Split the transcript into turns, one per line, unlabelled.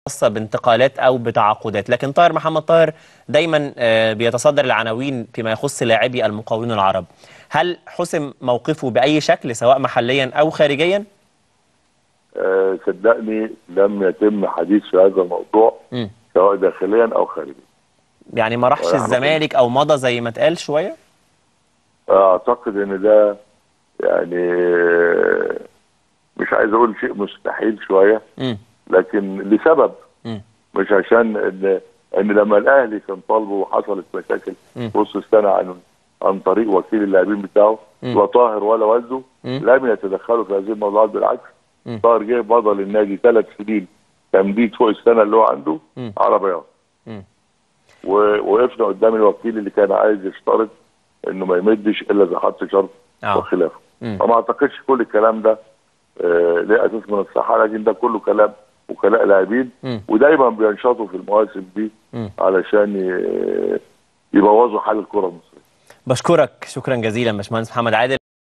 خاصه بانتقالات او بتعاقدات لكن طاهر محمد طاهر دايما آه، بيتصدر العناوين فيما يخص لاعبي المقاولون العرب هل حسم موقفه باي شكل سواء محليا او خارجيا
آه، صدقني لم يتم حديث في هذا الموضوع
مم.
سواء داخليا او خارجيا
يعني ما راحش
ولا
الزمالك او مضى زي ما اتقال شويه
اعتقد ان ده يعني آه، مش عايز اقول شيء مستحيل شويه
مم.
لكن لسبب
مم.
مش عشان ان ان لما الاهلي كان طالبه وحصلت مشاكل
مم.
في وسط السنه عن عن طريق وكيل اللاعبين بتاعه
مم.
لا طاهر ولا والده
مم.
لم يتدخلوا في هذه الموضوعات بالعكس
مم.
طاهر جه بطل النادي ثلاث سنين تمديد فوق السنه اللي هو عنده
مم.
على بياض
مم.
ووقفنا قدام الوكيل اللي كان عايز يشترط انه ما يمدش الا اذا حط شرط
آه.
وخلافه
مم.
فما اعتقدش كل الكلام ده آه ليه اساس من الصحه لكن ده كله كلام وكلاء لاعبين
مم.
ودايما بينشطوا في المواسم دي
مم.
علشان ي- يبوظوا حال الكره المصريه
بشكرك شكرا جزيلا باشمهندس محمد عادل